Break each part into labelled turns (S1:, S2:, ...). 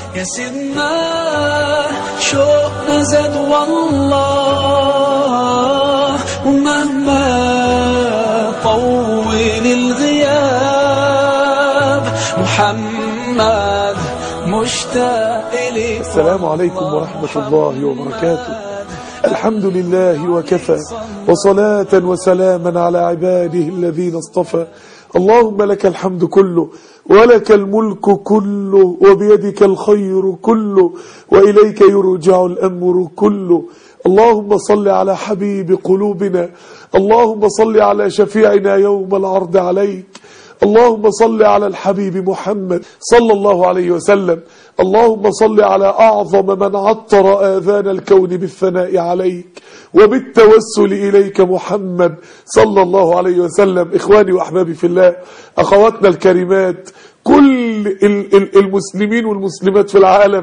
S1: يا سيدنا شوقنا زاد والله ومهما طول الغياب محمد مشتاق إليك
S2: السلام عليكم ورحمة الله وبركاته الحمد لله وكفى وصلاة وسلاما على عباده الذين اصطفى اللهم لك الحمد كله ولك الملك كله وبيدك الخير كله وإليك يرجع الأمر كله اللهم صل على حبيب قلوبنا اللهم صل على شفيعنا يوم العرض عليك اللهم صل على الحبيب محمد صلى الله عليه وسلم اللهم صل على أعظم من عطر آذان الكون بالثناء عليك وبالتوسل إليك محمد صلى الله عليه وسلم إخواني وأحبابي في الله أخواتنا الكريمات كل ال- ال- المسلمين والمسلمات في العالم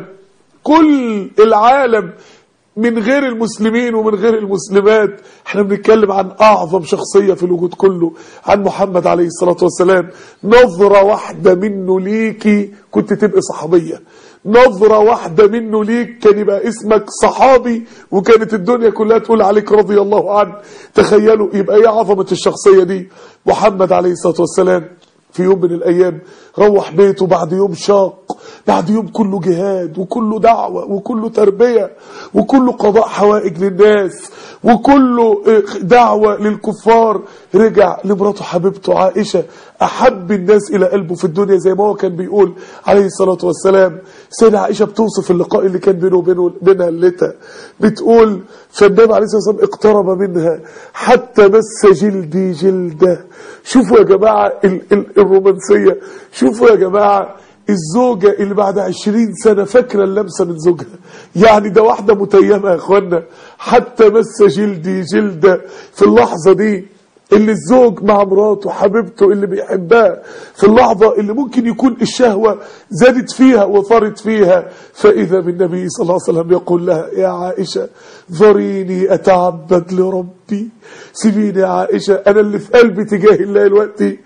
S2: كل العالم من غير المسلمين ومن غير المسلمات احنا بنتكلم عن اعظم شخصية في الوجود كله عن محمد عليه الصلاة والسلام نظرة واحدة منه ليكي كنت تبقى صحابية نظرة واحدة منه ليك كان يبقى اسمك صحابي وكانت الدنيا كلها تقول عليك رضي الله عنه تخيلوا يبقى ايه عظمة الشخصية دي محمد عليه الصلاة والسلام في يوم من الأيام روح بيته بعد يوم شاق بعد يوم كله جهاد وكله دعوة وكله تربية وكله قضاء حوائج للناس وكله دعوة للكفار رجع لمراته حبيبته عائشة أحب الناس إلى قلبه في الدنيا زي ما هو كان بيقول عليه الصلاة والسلام سيدة عائشة بتوصف اللقاء اللي كان بينه وبينه بينها الليلة بتقول فالنبي عليه الصلاة والسلام اقترب منها حتى مس جلدي جلده شوفوا يا جماعة ال ال الرومانسية شوفوا يا جماعة الزوجة اللي بعد عشرين سنة فاكرة اللمسة من زوجها يعني ده واحدة متيمة يا اخوانا حتى مس جلدي جلدة في اللحظة دي اللي الزوج مع مراته حبيبته اللي بيحبها في اللحظة اللي ممكن يكون الشهوة زادت فيها وثارت فيها فإذا بالنبي صلى الله عليه وسلم يقول لها يا عائشة ذريني أتعبد لربي سيبيني يا عائشة أنا اللي في قلبي تجاه الله دلوقتي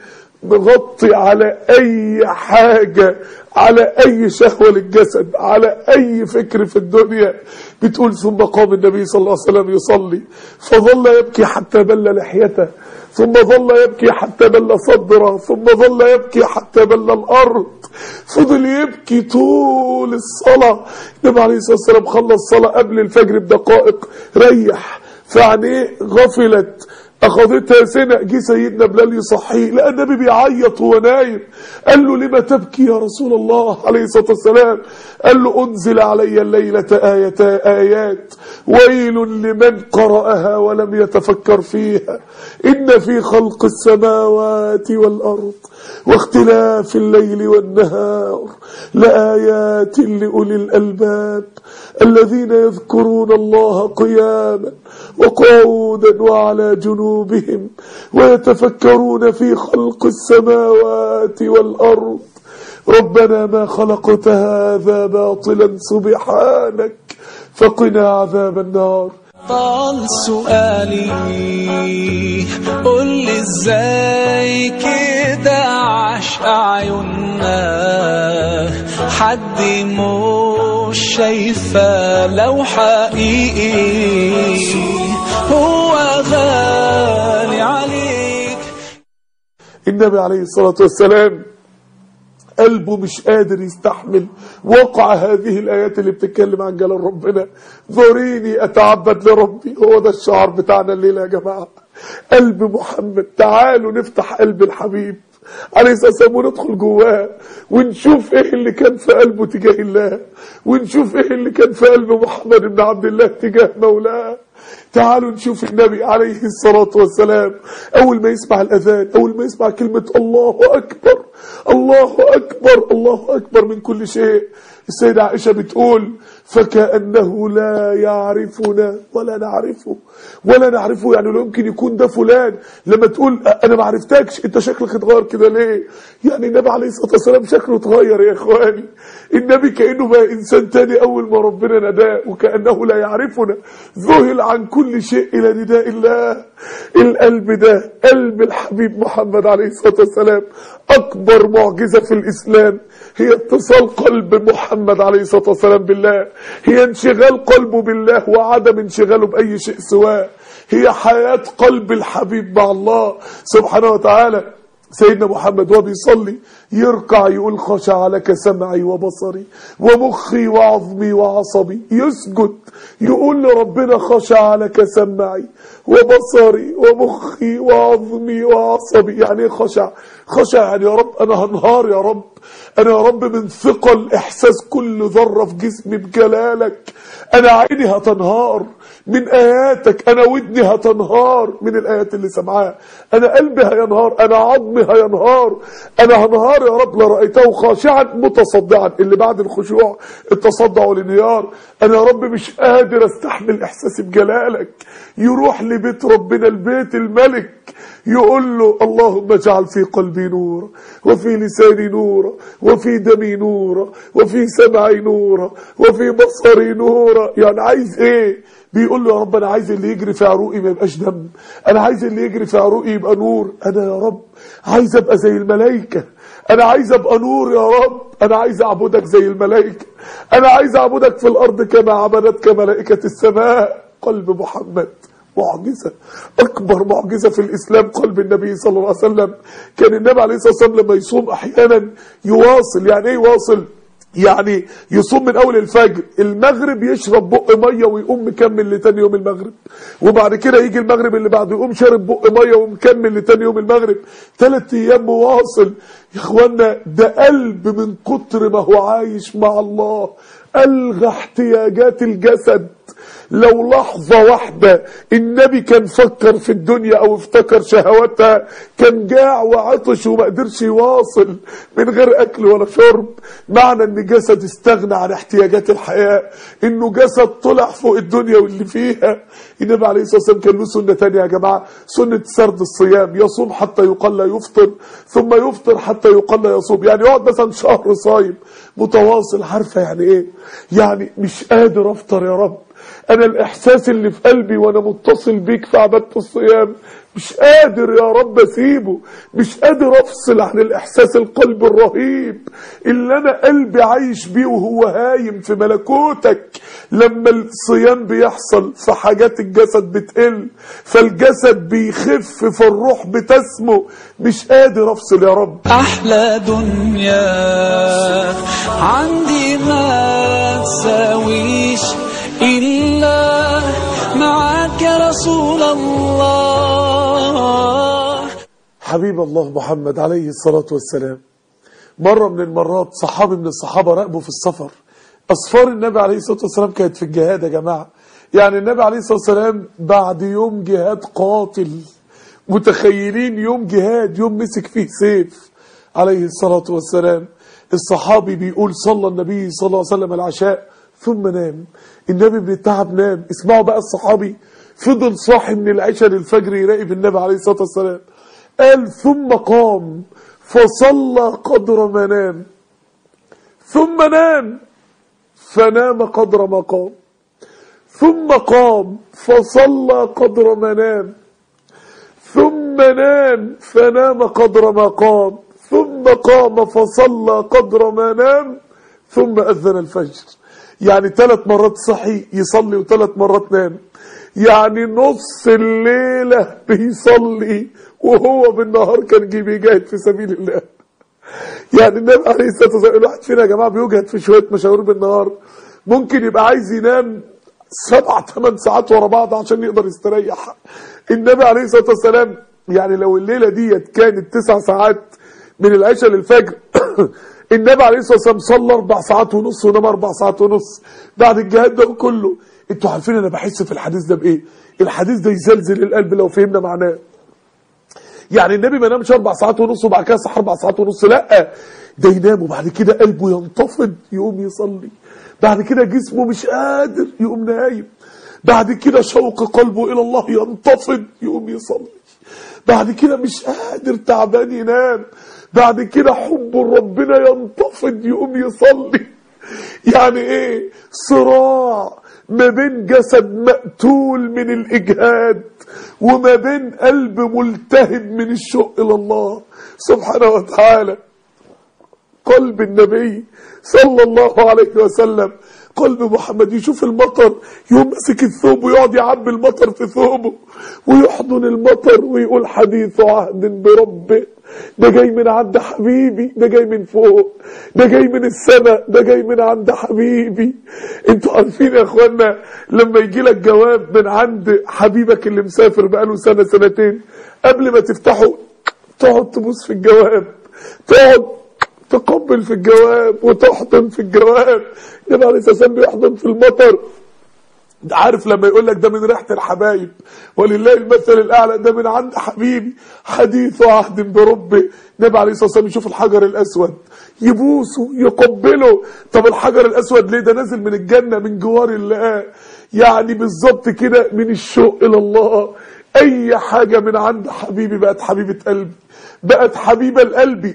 S2: مغطي على أي حاجة على أي شهوة للجسد على أي فكر في الدنيا بتقول ثم قام النبي صلى الله عليه وسلم يصلي فظل يبكي حتى بل لحيته ثم ظل يبكي حتى بل صدره ثم ظل يبكي حتى بل الأرض فضل يبكي طول الصلاة النبي عليه الصلاة والسلام خلص صلاة قبل الفجر بدقائق ريح فعينيه غفلت اخذتها سنة جه سيدنا بلال يصحيه لقى النبي بيعيط وهو نايم قال له لما تبكي يا رسول الله عليه الصلاة والسلام قال له انزل علي الليلة آية آيات ويل لمن قرأها ولم يتفكر فيها إن في خلق السماوات والأرض واختلاف الليل والنهار لآيات لأولي الألباب الذين يذكرون الله قياما وقعودا وعلى جنوبهم ويتفكرون في خلق السماوات والأرض ربنا ما خلقت هذا باطلا سبحانك فقنا عذاب النار
S1: طال سؤالي قول لي ازاي كده عاش اعيننا حد مش شايفه لو حقيقي هو غالي عليك
S2: النبي عليه الصلاة والسلام قلبه مش قادر يستحمل وقع هذه الآيات اللي بتتكلم عن جلال ربنا ذريني أتعبد لربي هو ده الشعار بتاعنا الليلة يا جماعة قلب محمد تعالوا نفتح قلب الحبيب عليه الصلاة والسلام وندخل جواه ونشوف ايه اللي كان في قلبه تجاه الله ونشوف ايه اللي كان في قلب محمد بن عبد الله تجاه مولاه تعالوا نشوف النبي عليه الصلاة والسلام أول ما يسمع الأذان أول ما يسمع كلمة الله أكبر الله أكبر الله أكبر من كل شيء السيدة عائشة بتقول فكأنه لا يعرفنا ولا نعرفه ولا نعرفه يعني لو يمكن يكون ده فلان لما تقول أنا ما عرفتكش أنت شكلك اتغير كده ليه يعني النبي عليه الصلاة والسلام شكله اتغير يا إخواني النبي كأنه بقى إنسان تاني أول ما ربنا نداه وكأنه لا يعرفنا ذهل عن كل شيء إلى نداء الله القلب ده قلب الحبيب محمد عليه الصلاة والسلام أكبر معجزة في الإسلام هي اتصال قلب محمد عليه الصلاة والسلام بالله هي انشغال قلبه بالله وعدم انشغاله بأي شيء سواه هي حياة قلب الحبيب مع الله سبحانه وتعالى سيدنا محمد وهو بيصلي يركع يقول خشع لك سمعي وبصري ومخي وعظمي وعصبي يسجد يقول لربنا خشع لك سمعي وبصري ومخي وعظمي وعصبي يعني ايه خشع خشع يعني يا رب انا هنهار يا رب انا يا رب من ثقل احساس كل ذره في جسمي بجلالك انا عيني هتنهار من اياتك انا ودني هتنهار من الايات اللي سمعاها انا قلبي هينهار انا عظمي هينهار انا هنهار يا رب لرايته خاشعا متصدعا اللي بعد الخشوع التصدع والانهيار انا يا رب مش قادر استحمل احساسي بجلالك يروح لبيت ربنا البيت الملك يقول له اللهم اجعل في قلبي نورا وفي لساني نورا وفي دمي نورا وفي سمعي نورا وفي بصري نورا يعني عايز ايه بيقول له يا رب انا عايز اللي يجري في عروقي ما يبقاش دم انا عايز اللي يجري في عروقي يبقى نور انا يا رب عايز ابقى زي الملائكه انا عايز ابقى نور يا رب انا عايز اعبدك زي الملائكه انا عايز اعبدك في الارض كما عبدتك ملائكه السماء قلب محمد معجزة أكبر معجزة في الإسلام قلب النبي صلى الله عليه وسلم كان النبي عليه الصلاة والسلام لما يصوم أحيانا يواصل يعني إيه يواصل يعني يصوم من اول الفجر المغرب يشرب بق ميه ويقوم مكمل لتاني يوم المغرب وبعد كده يجي المغرب اللي بعده يقوم شارب بق ميه ومكمل لتاني يوم المغرب ثلاث ايام مواصل يا اخوانا ده قلب من كتر ما هو عايش مع الله الغى احتياجات الجسد لو لحظة واحدة النبي كان فكر في الدنيا او افتكر شهواتها كان جاع وعطش وما قدرش يواصل من غير اكل ولا شرب معنى ان جسد استغنى عن احتياجات الحياة انه جسد طلع فوق الدنيا واللي فيها النبي عليه الصلاة والسلام كان له سنة تانية يا جماعة سنة سرد الصيام يصوم حتى يقل لا يفطر ثم يفطر حتى يقل لا يصوم يعني يقعد مثلا شهر صايم متواصل عارفة يعني ايه يعني مش قادر افطر يا رب انا الاحساس اللي في قلبي وانا متصل بيك في عبادة الصيام مش قادر يا رب اسيبه مش قادر افصل عن الاحساس القلب الرهيب اللي انا قلبي عايش بيه وهو هايم في ملكوتك لما الصيام بيحصل فحاجات الجسد بتقل فالجسد بيخف فالروح بتسمو مش قادر افصل يا رب
S1: أحلى دنيا عندي ما تساويش إلا معاك يا رسول الله
S2: حبيب الله محمد عليه الصلاة والسلام مرة من المرات صحابي من الصحابة راقبوا في السفر أسفار النبي عليه الصلاة والسلام كانت في الجهاد يا جماعة يعني النبي عليه الصلاة والسلام بعد يوم جهاد قاتل متخيلين يوم جهاد يوم مسك فيه سيف عليه الصلاة والسلام الصحابي بيقول صلى النبي صلى الله عليه وسلم العشاء ثم نام النبي من التعب نام اسمعوا بقى الصحابي فضل صاحي من العشاء للفجر يراقب النبي عليه الصلاة والسلام قال ثم قام فصلى قدر ما نام ثم نام فنام قدر ما قام ثم قام فصلى قدر ما نام ثم نام فنام قدر ما قام ثم قام فصلى قدر ما نام ثم أذن الفجر يعني ثلاث مرات صحي يصلي وثلاث مرات نام يعني نص الليلة بيصلي وهو بالنهار كان جي بيجاهد في سبيل الله يعني النبي عليه الصلاة والسلام الواحد فينا يا جماعة بيجهد في شوية مشاوير بالنهار ممكن يبقى عايز ينام سبع ثمان ساعات ورا بعض عشان يقدر يستريح النبي عليه الصلاة والسلام يعني لو الليلة ديت كانت تسع ساعات من العشاء للفجر النبي عليه الصلاة والسلام صلى أربع ساعات ونص ونام أربع ساعات ونص بعد الجهاد ده كله انتوا عارفين أنا بحس في الحديث ده بإيه الحديث ده يزلزل القلب لو فهمنا معناه يعني النبي ما نامش اربع ساعات ونص وبعد كده صح اربع ساعات ونص لا ده ينام وبعد كده قلبه ينتفض يقوم يصلي بعد كده جسمه مش قادر يقوم نايم بعد كده شوق قلبه الى الله ينتفض يقوم يصلي بعد كده مش قادر تعبان ينام بعد كده حبه لربنا ينتفض يقوم يصلي يعني ايه صراع ما بين جسد مقتول من الإجهاد وما بين قلب ملتهب من الشوق إلى الله سبحانه وتعالى قلب النبي صلى الله عليه وسلم قلب محمد يشوف المطر يقوم ماسك الثوب ويقعد يعبي المطر في ثوبه ويحضن المطر ويقول حديث عهد بربه ده جاي من عند حبيبي ده جاي من فوق ده جاي من السماء ده جاي من عند حبيبي انتوا عارفين يا اخوانا لما يجي لك جواب من عند حبيبك اللي مسافر بقاله سنة سنتين قبل ما تفتحه تقعد تبص في الجواب تقعد تقبل في الجواب وتحضن في الجواب النبي عليه الصلاه والسلام بيحضن في المطر عارف لما يقول لك ده من ريحه الحبايب ولله المثل الاعلى ده من عند حبيبي حديث عهد بربه النبي عليه الصلاه والسلام يشوف الحجر الاسود يبوسه يقبله طب الحجر الاسود ليه ده نازل من الجنه من جوار الله يعني بالظبط كده من الشوق الى الله اي حاجه من عند حبيبي بقت حبيبه قلبي بقت حبيبه لقلبي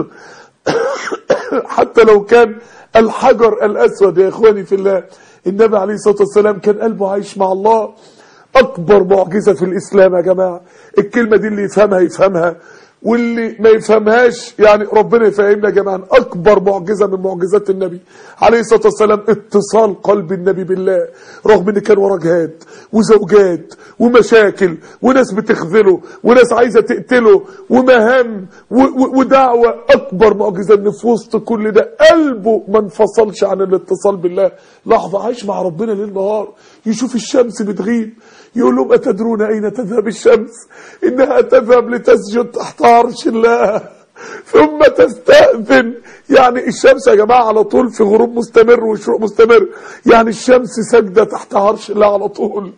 S2: حتى لو كان الحجر الاسود يا اخواني في الله النبي عليه الصلاه والسلام كان قلبه عايش مع الله اكبر معجزه في الاسلام يا جماعه الكلمه دي اللي يفهمها يفهمها واللي ما يفهمهاش يعني ربنا يفهمنا جميعا اكبر معجزه من معجزات النبي عليه الصلاه والسلام اتصال قلب النبي بالله رغم ان كان وراه جهاد وزوجات ومشاكل وناس بتخذله وناس عايزه تقتله ومهام و- و- ودعوه اكبر معجزه ان في وسط كل ده قلبه ما انفصلش عن الاتصال بالله لحظه عايش مع ربنا ليل نهار يشوف الشمس بتغيب يقول لهم أتدرون أين تذهب الشمس إنها تذهب لتسجد تحت عرش الله ثم تستأذن يعني الشمس يا جماعة على طول في غروب مستمر وشروق مستمر يعني الشمس سجدة تحت عرش الله على طول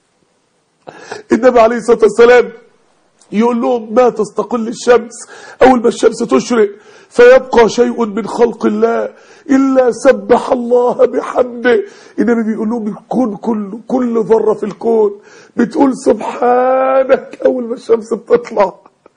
S2: النبي عليه الصلاة والسلام يقول لهم ما تستقل الشمس أول ما الشمس تشرق فيبقى شيء من خلق الله إلا سبح الله بحمده النبي بيقول لهم الكون كله كل ذرة في الكون بتقول سبحانك أول ما الشمس بتطلع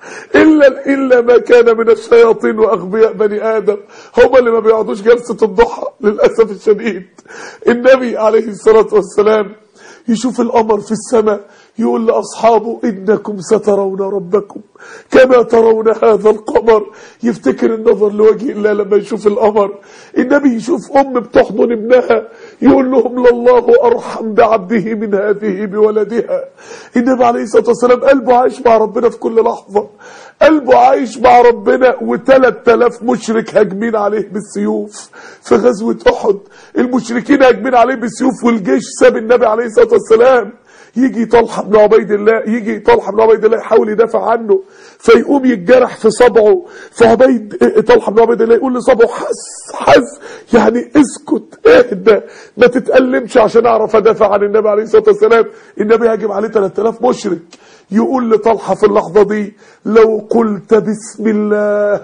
S2: إلا إلا ما كان من الشياطين وأغبياء بني آدم هم اللي ما بيقعدوش جلسة الضحى للأسف الشديد النبي عليه الصلاة والسلام يشوف القمر في السماء يقول لأصحابه إنكم سترون ربكم كما ترون هذا القمر يفتكر النظر لوجه الله لما يشوف القمر النبي يشوف أم بتحضن ابنها يقول لهم لله أرحم بعبده من هذه بولدها النبي عليه الصلاة والسلام قلبه عايش مع ربنا في كل لحظة قلبه عايش مع ربنا وثلاث آلاف مشرك هاجمين عليه بالسيوف في غزوة أحد المشركين هاجمين عليه بالسيوف والجيش ساب النبي عليه الصلاة والسلام يجي طلحة بن عبيد الله يجي طلحة بن عبيد الله يحاول يدافع عنه فيقوم يتجرح في صبعه فعبيد طلحة بن عبيد الله يقول لصبعه حس حس يعني اسكت اهدى ما تتألمش عشان اعرف ادافع عن النبي عليه الصلاة والسلام النبي هاجم عليه 3000 مشرك يقول لطلحة في اللحظة دي لو قلت بسم الله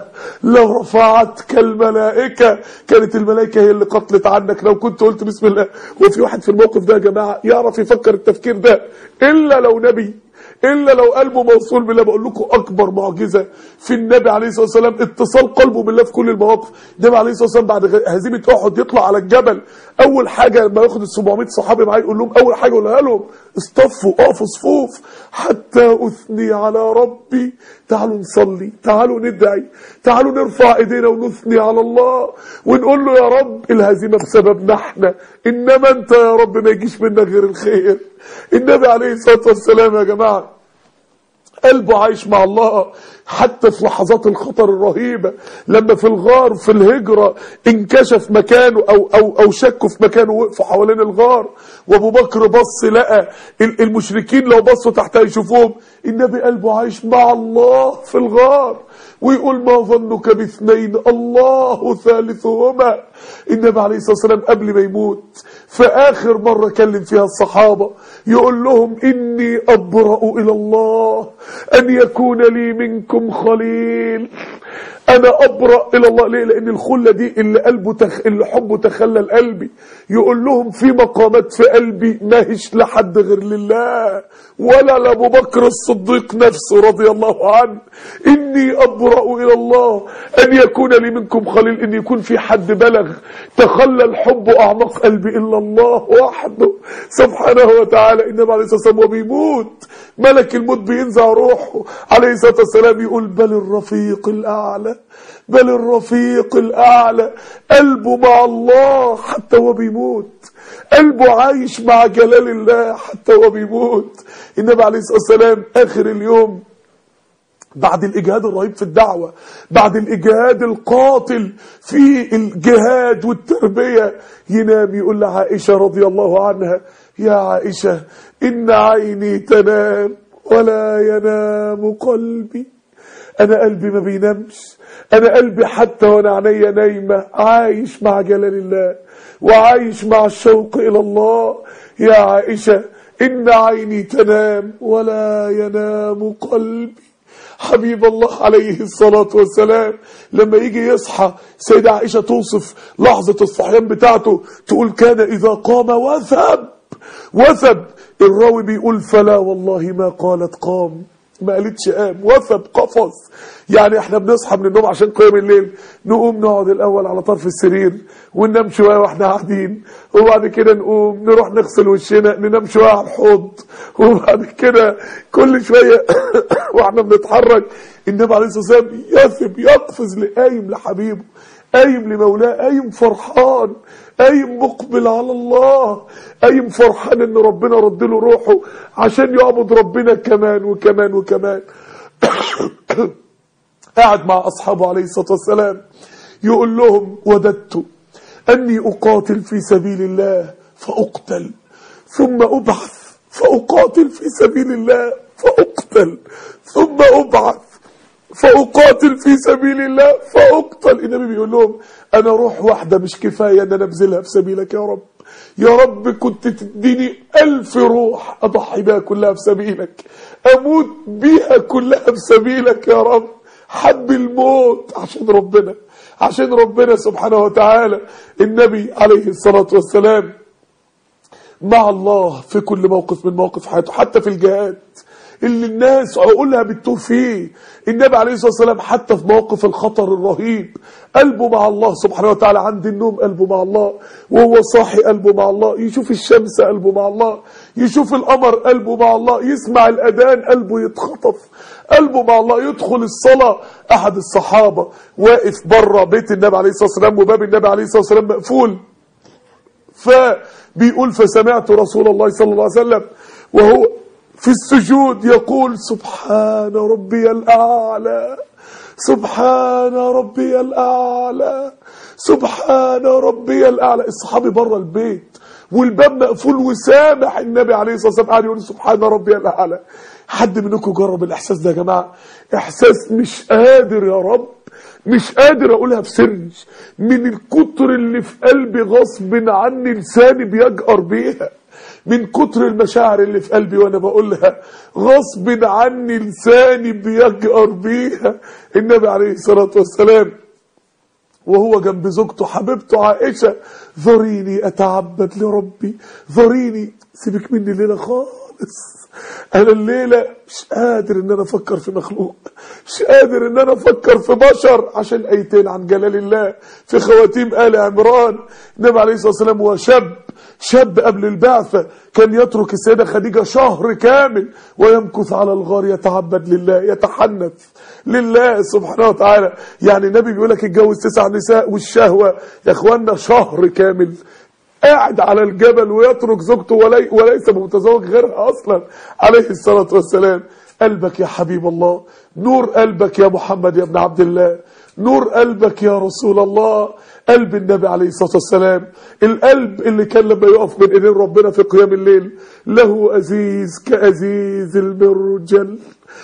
S2: لرفعتك الملائكة كانت الملائكة هي اللي قتلت عنك لو كنت قلت بسم الله وفي واحد في الموقف ده يا جماعة يعرف يفكر التفكير ده إلا لو نبي إلا لو قلبه موصول بالله بقول لكم أكبر معجزة في النبي عليه الصلاة والسلام اتصال قلبه بالله في كل المواقف النبي عليه الصلاة والسلام بعد هزيمة أحد يطلع على الجبل أول حاجة لما ياخد ال 700 صحابي معاه يقول لهم أول حاجة يقولها لهم اصطفوا اقفوا صفوف حتى أثني على ربي تعالوا نصلي تعالوا ندعي تعالوا نرفع ايدينا ونثني على الله ونقول له يا رب الهزيمة بسببنا احنا إنما أنت يا رب ما يجيش منا غير الخير النبي عليه الصلاة والسلام يا جماعة قلبه عايش مع الله حتى في لحظات الخطر الرهيبة لما في الغار في الهجرة انكشف مكانه او او او شكوا في مكانه وقفوا حوالين الغار وابو بكر بص لقى ال- المشركين لو بصوا تحتها يشوفوهم النبي قلبه عايش مع الله في الغار ويقول ما ظنك باثنين الله ثالثهما النبي عليه الصلاة والسلام قبل ما يموت في آخر مرة كلم فيها الصحابة يقول لهم إني أبرأ إلى الله أن يكون لي منكم خليل أنا أبرأ إلى الله ليه لأن الخلة دي اللي قلبه تخ... اللي حبه تخلل قلبي يقول لهم في مقامات في قلبي ما هيش لحد غير لله ولا لأبو بكر الصديق نفسه رضي الله عنه إني أبرأ إلى الله أن يكون لي منكم خليل إن يكون في حد بلغ تخلل حب أعماق قلبي إلا الله وحده سبحانه وتعالى إنما عليه الصلاة والسلام وبيموت ملك الموت بينزع روحه عليه الصلاة والسلام يقول بل الرفيق الأعلى الأعلى بل الرفيق الأعلى قلبه مع الله حتى هو بيموت قلبه عايش مع جلال الله حتى هو بيموت النبي عليه الصلاة والسلام آخر اليوم بعد الإجهاد الرهيب في الدعوة بعد الإجهاد القاتل في الجهاد والتربية ينام يقول لعائشة رضي الله عنها يا عائشة إن عيني تنام ولا ينام قلبي أنا قلبي ما بينامش أنا قلبي حتى وأنا عينيا نايمة عايش مع جلال الله وعايش مع الشوق إلى الله يا عائشة إن عيني تنام ولا ينام قلبي حبيب الله عليه الصلاة والسلام لما يجي يصحى سيدة عائشة توصف لحظة الصحيان بتاعته تقول كان إذا قام وثب وثب الراوي بيقول فلا والله ما قالت قام ما قالتش قام وثب قفز يعني احنا بنصحى من النوم عشان قيام الليل نقوم نقعد الاول على طرف السرير وننام شويه واحنا قاعدين وبعد كده نقوم نروح نغسل وشنا ننام شويه على الحوض وبعد كده كل شويه واحنا بنتحرك النبي عليه الصلاه والسلام يثب يقفز لقايم لحبيبه قايم لمولاه قايم فرحان قايم مقبل على الله قايم فرحان ان ربنا رد له روحه عشان يعبد ربنا كمان وكمان وكمان قاعد مع اصحابه عليه الصلاه والسلام يقول لهم وددت اني اقاتل في سبيل الله فاقتل ثم ابعث فاقاتل في سبيل الله فاقتل ثم ابعث فأقاتل في سبيل الله فأقتل النبي بيقول لهم أنا روح واحدة مش كفاية أن أنا أبذلها في سبيلك يا رب يا رب كنت تديني ألف روح أضحي بها كلها في سبيلك أموت بيها كلها في سبيلك يا رب حب الموت عشان ربنا عشان ربنا سبحانه وتعالى النبي عليه الصلاة والسلام مع الله في كل موقف من مواقف حياته حتى في الجهاد اللي الناس عقولها بتتوه فيه النبي عليه الصلاة والسلام حتى في موقف الخطر الرهيب قلبه مع الله سبحانه وتعالى عند النوم قلبه مع الله وهو صاحي قلبه مع الله يشوف الشمس قلبه مع الله يشوف القمر قلبه مع الله يسمع الأذان قلبه يتخطف قلبه مع الله يدخل الصلاة أحد الصحابة واقف بره بيت النبي عليه الصلاة والسلام وباب النبي عليه الصلاة والسلام مقفول فبيقول فسمعت رسول الله صلى الله عليه وسلم وهو في السجود يقول سبحان ربي الأعلى سبحان ربي الأعلى سبحان ربي الأعلى الصحابي بره البيت والباب مقفول وسامح النبي عليه الصلاة والسلام قاعد يقول سبحان ربي الأعلى حد منكم جرب الإحساس ده يا جماعة إحساس مش قادر يا رب مش قادر أقولها في سري من الكتر اللي في قلبي غصب عني لساني بيجأر بيها من كتر المشاعر اللي في قلبي وانا بقولها غصب عني لساني بيجأر بيها النبي عليه الصلاة والسلام وهو جنب زوجته حبيبته عائشة ذريني أتعبد لربي ذريني سيبك مني الليلة خالص أنا الليلة مش قادر إن أنا أفكر في مخلوق مش قادر إن أنا أفكر في بشر عشان أيتين عن جلال الله في خواتيم آل عمران النبي عليه الصلاة والسلام هو شاب شاب قبل البعثة كان يترك السيدة خديجة شهر كامل ويمكث على الغار يتعبد لله يتحنث لله سبحانه وتعالى يعني النبي بيقول لك اتجوز تسع نساء والشهوة يا اخوانا شهر كامل قاعد على الجبل ويترك زوجته ولي وليس متزوج غيرها اصلا عليه الصلاة والسلام قلبك يا حبيب الله نور قلبك يا محمد يا ابن عبد الله نور قلبك يا رسول الله قلب النبي عليه الصلاة والسلام القلب اللي كان لما يقف من ايدين ربنا في قيام الليل له أزيز كأزيز المرجل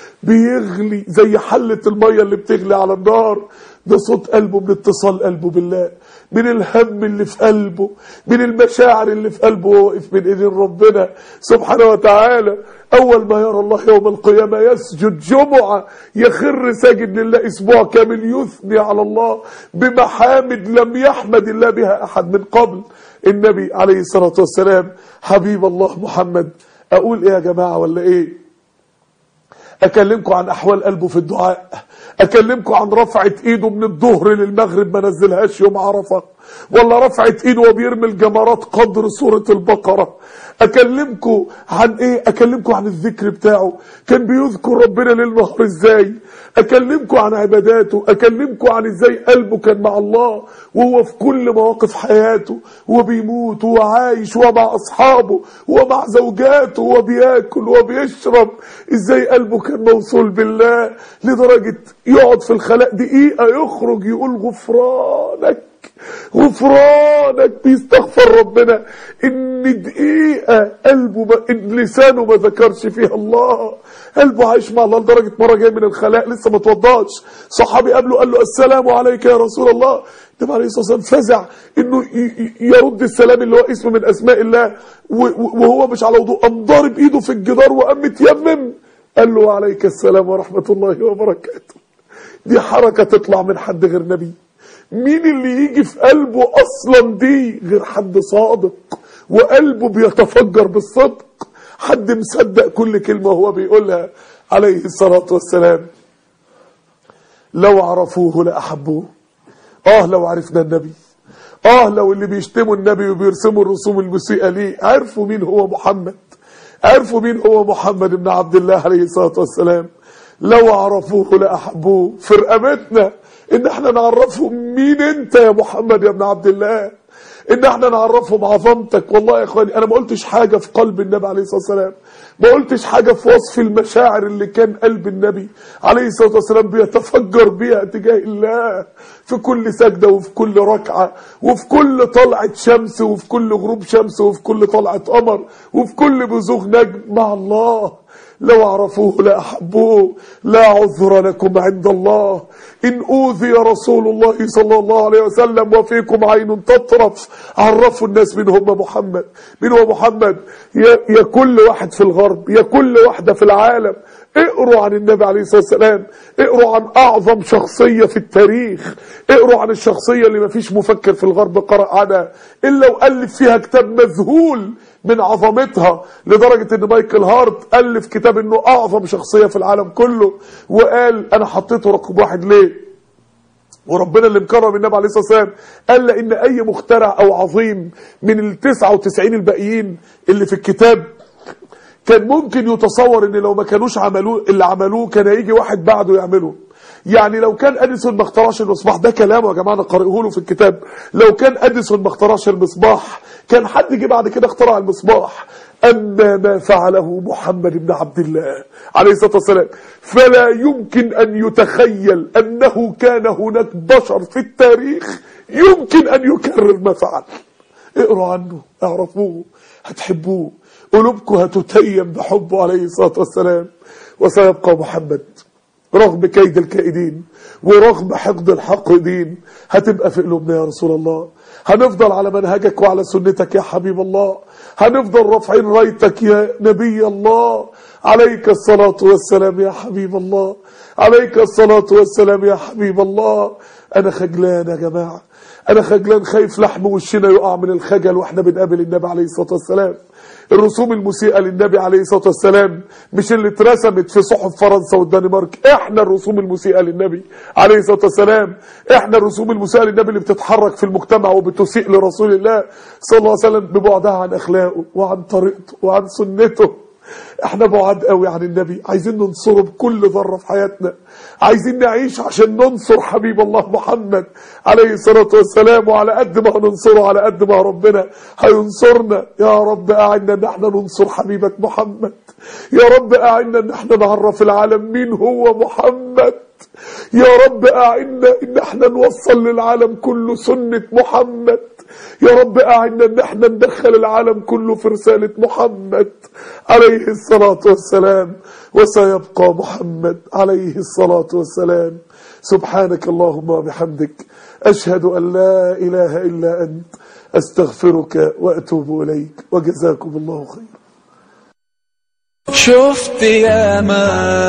S2: بيغلي زي حلة المية اللي بتغلي على النار ده صوت قلبه من اتصال قلبه بالله من الهم اللي في قلبه من المشاعر اللي في قلبه واقف من ايدين ربنا سبحانه وتعالى اول ما يرى الله يوم القيامة يسجد جمعة يخر ساجد لله اسبوع كامل يثني على الله بمحامد لم يحمد الله بها احد من قبل النبي عليه الصلاة والسلام حبيب الله محمد اقول ايه يا جماعة ولا ايه اكلمكم عن احوال قلبه في الدعاء اكلمكم عن رفعة ايده من الظهر للمغرب ما نزلهاش يوم عرفة ولا رفعة ايده وبيرمي الجمرات قدر سورة البقرة اكلمكم عن ايه اكلمكم عن الذكر بتاعه كان بيذكر ربنا ليل نهار ازاي اكلمكم عن عباداته اكلمكم عن ازاي قلبه كان مع الله وهو في كل مواقف حياته وهو بيموت وهو عايش وهو مع اصحابه وهو مع زوجاته وهو بياكل وهو بيشرب ازاي قلبه كان موصول بالله لدرجة يقعد في الخلاء دقيقة يخرج يقول غفرانك غفرانك بيستغفر ربنا ان دقيقة قلبه ما إن لسانه ما ذكرش فيها الله قلبه عايش مع الله لدرجة مرة جاي من الخلاء لسه ما توضاش صحابي قابله قال له السلام عليك يا رسول الله النبي عليه الصلاة والسلام فزع انه ي- ي- يرد السلام اللي هو اسم من اسماء الله و- و- وهو مش على وضوء قام ضارب ايده في الجدار وقام متيمم قال له عليك السلام ورحمة الله وبركاته دي حركة تطلع من حد غير نبي مين اللي يجي في قلبه اصلا دي غير حد صادق وقلبه بيتفجر بالصدق حد مصدق كل كلمة هو بيقولها عليه الصلاة والسلام لو عرفوه لأحبوه اه لو عرفنا النبي اه لو اللي بيشتموا النبي وبيرسموا الرسوم المسيئة ليه عرفوا مين هو محمد عرفوا مين هو محمد بن عبد الله عليه الصلاة والسلام لو عرفوه لأحبوه في رقبتنا ان احنا نعرفهم مين انت يا محمد يا ابن عبد الله ان احنا نعرفهم عظمتك والله يا اخواني انا ما قلتش حاجة في قلب النبي عليه الصلاة والسلام ما قلتش حاجة في وصف المشاعر اللي كان قلب النبي عليه الصلاة والسلام بيتفجر بيها تجاه الله في كل سجدة وفي كل ركعة وفي كل طلعة شمس وفي كل غروب شمس وفي كل طلعة قمر وفي كل بزوغ نجم مع الله لو عرفوه لأحبوه لا عذر لكم عند الله إن أوذي رسول الله صلى الله عليه وسلم وفيكم عين تطرف عرفوا الناس من هم محمد من هو محمد يا, يا كل واحد في الغرب يا كل واحدة في العالم اقروا عن النبي عليه الصلاة والسلام اقروا عن أعظم شخصية في التاريخ اقروا عن الشخصية اللي مفيش مفكر في الغرب قرأ عنها إلا وألف فيها كتاب مذهول من عظمتها لدرجة ان مايكل هارت ألف كتاب انه اعظم شخصية في العالم كله وقال انا حطيته رقم واحد ليه وربنا اللي مكرم النبي عليه الصلاه والسلام قال لان اي مخترع او عظيم من ال 99 الباقيين اللي في الكتاب كان ممكن يتصور ان لو ما كانوش عملوه اللي عملوه كان هيجي واحد بعده يعمله يعني لو كان اديسون ما اخترعش المصباح ده كلامه يا جماعه انا قارئه له في الكتاب لو كان اديسون ما اخترعش المصباح كان حد جه بعد كده اخترع المصباح اما ما فعله محمد بن عبد الله عليه الصلاه والسلام فلا يمكن ان يتخيل انه كان هناك بشر في التاريخ يمكن ان يكرر ما فعل اقروا عنه اعرفوه هتحبوه قلوبكم هتتيم بحبه عليه الصلاة والسلام وسيبقى محمد رغم كيد الكائدين ورغم حقد الحاقدين هتبقى في قلوبنا يا رسول الله هنفضل على منهجك وعلى سنتك يا حبيب الله هنفضل رافعين رايتك يا نبي الله عليك الصلاة والسلام يا حبيب الله عليك الصلاة والسلام يا حبيب الله أنا خجلان يا جماعة أنا خجلان خايف لحم وشنا يقع من الخجل وإحنا بنقابل النبي عليه الصلاة والسلام الرسوم المسيئة للنبي عليه الصلاة والسلام مش اللي اترسمت في صحف فرنسا والدنمارك احنا الرسوم المسيئة للنبي عليه الصلاة والسلام احنا الرسوم المسيئة للنبي اللي بتتحرك في المجتمع وبتسيء لرسول الله صلى الله عليه وسلم ببعدها عن اخلاقه وعن طريقته وعن سنته احنا بعاد قوي عن النبي عايزين ننصره بكل ذرة في حياتنا عايزين نعيش عشان ننصر حبيب الله محمد عليه الصلاة والسلام وعلى قد ما هننصره على قد ما ربنا هينصرنا يا رب أعنا ان احنا ننصر حبيبك محمد يا رب أعنا ان احنا نعرف العالم مين هو محمد يا رب أعنا ان احنا نوصل للعالم كله سنة محمد يا رب أعنا ان احنا ندخل العالم كله في رسالة محمد عليه الصلاة والسلام وسيبقى محمد عليه الصلاة والسلام سبحانك اللهم وبحمدك أشهد أن لا إله إلا أنت أستغفرك وأتوب إليك وجزاكم الله خير
S1: شفت ياما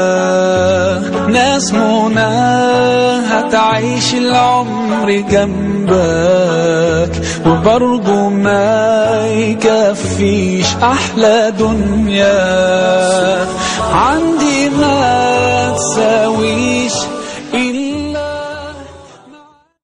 S1: ناس منى هتعيش العمر جنبك وبرضه ما يكفيش أحلى دنيا عندي ما تساويش